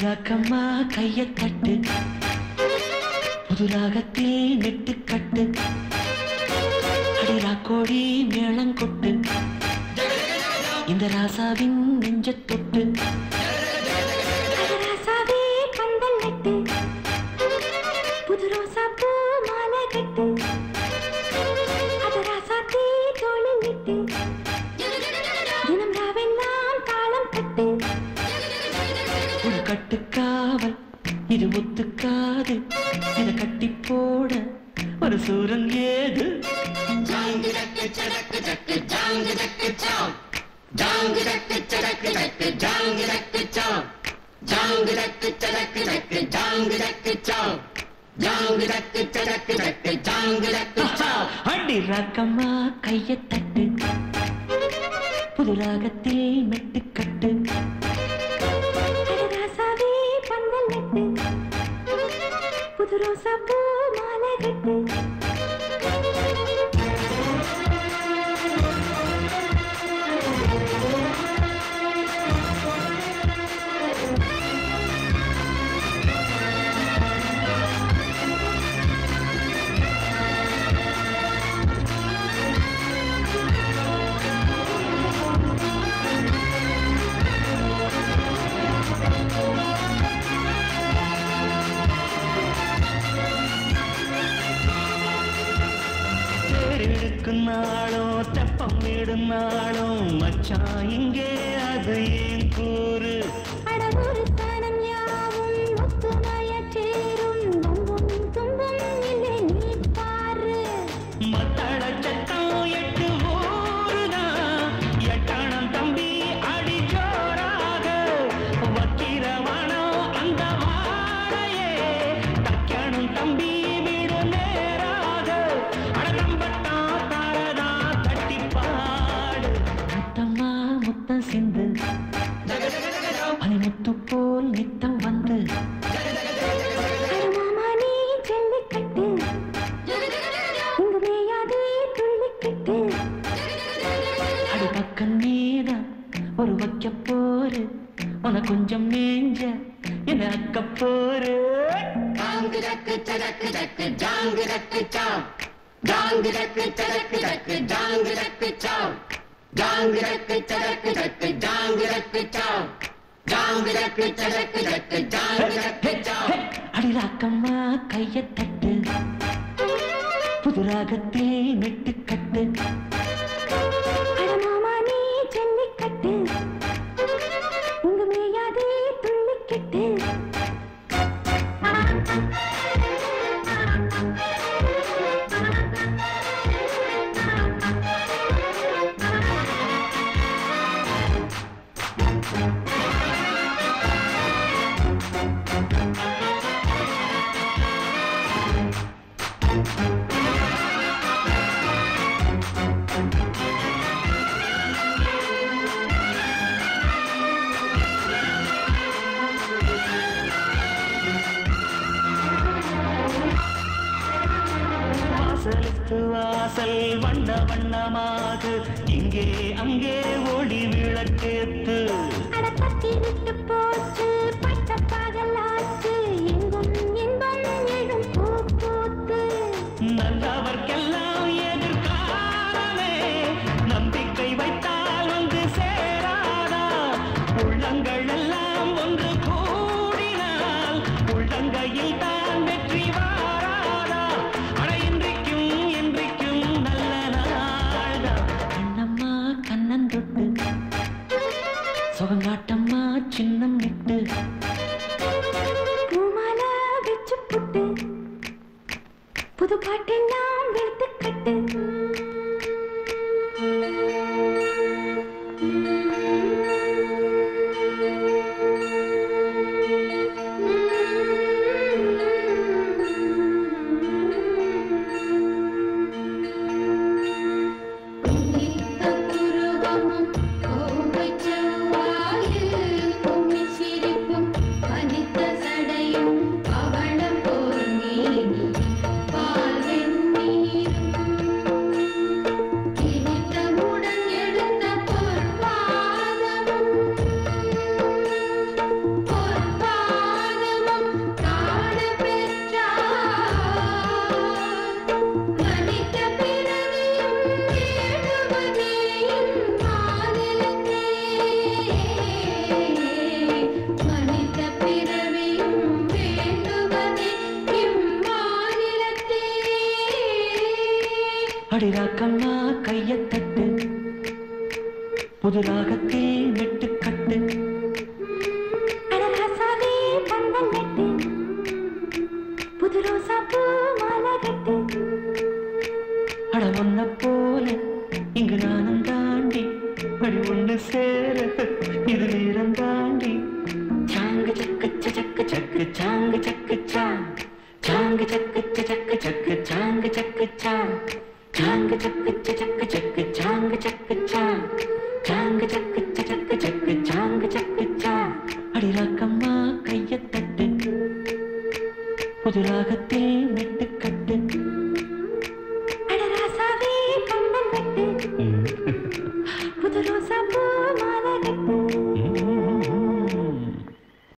அடிராக்கம்மா கைய தட்டு புதுராகத்தில் நெட்டு கட்டு அடிராக்கோடி மேளங்கொட்டு இந்த ராசாவின் நெஞ்ச தொட்டு ராசாவே பந்தல் நட்டு புது ரோசா பூ மாலை கட்டு அது ராசாத்தே தோளில் விட்டு தினம் ராவெல்லாம் தாளம் கட்டு ஒரு கட்டுக்காவல் இது ஒத்துக்காது இத கட்டி போட ஒரு சூரன் ஏது அடி ராக்கம்மா கைய தட்டு புது ராகத்தில் மெட்டு கட்டு அது ராசாவே பந்தல் நட்டு புது ரோசா பூ மாலை கட்டு தேரெடுக்கும் நாளும் தெப்பம் விடும் நாளும் மச்சான் இங்கே அது ஏன் கூறு அடவொரு ஸ்தானம் யாவும் ஒத்துமையச் சேரும் வம்பும் தும்பும் இல்லை நீ பாரு மத்தள சத்தம் எட்டு ஊருதான் எட்டணம் தம்பி அடி ஜோராக வக்கிரவனம் அந்த வாழையே தக்கணும் தம்பி வீடு நேராக அடகம்பட்டா தாரதா தட்டி பாடு முத்தம்மா முத்தம் சிந்து பனிமுத்து போல் நித்தம் வந்து அடமாமா நீ ஜல்லிக்கட்டு இங்கு மேயாதே துள்ளிக்கட்டு அடி பக்கம் நீதான் ஒரு வைக்க போரு உன கொஞ்சம் மேஞ்ச என்ன அக்க போரு அடி ராக்கம்மா கைய தட்டு புது ராகத்தில் நெட்டு கட்டு அடமாமா நீ ஜல்லிக்கட்டு இங்கு மேயாதே துள்ளிக்கட்டு வாசலுக்கு வாசல் வண்ண வண்ணமாக இங்கே அங்கே ஒளி விளக்கேத்து அட தட்டி விட்டு போச்சு பட்ட பகலாச்சு எங்கும் இன்பம் எழும் பூ பூத்து நல்லவர்க்கெல்லாம் எதிர்காலமே நம்பிக்கை வைத்தால் வந்து சேராதா உள்ளங்கள் எல்லாம் ஒன்று கூடினால் உள்ளங்கையில் தான் வெற்றி வாராதா அட இன்றைக்கும் என்றைக்கும் நல்ல நாள்தான் கண்ணம்மா கண்ணன் தொட்டு சுகங்காட்டம்மா சின்னம் விட்டு ரக்கம்மா கைய தட்டு புது ராகத்தில் மெட்டுக்கட்டு அடராசாவே பந்தல் நட்டு புது ரோசா பூ மாலை கட்டு அட ஒன்ன போல இங்கு நானும் தாண்டி படி ஒண்ணு சேர இது நேரம் தாண்டி சாங்கு சக்கு சக்கு சக்கு சாங்கு சக்கு சா சாங்கு சக்கு சக்கு சக்கு சாங்கு சக்கு சா சாங்கு சக்கு சக்கு சக்கு சாங்கு சக்கு சா சாங்கு சக்கு சக்கு சக்கு சாங்கு சக்கு சா அடி ராக்கம்மா கைய தட்டு புது ராகத்தில் மெட்டுக்கட்டு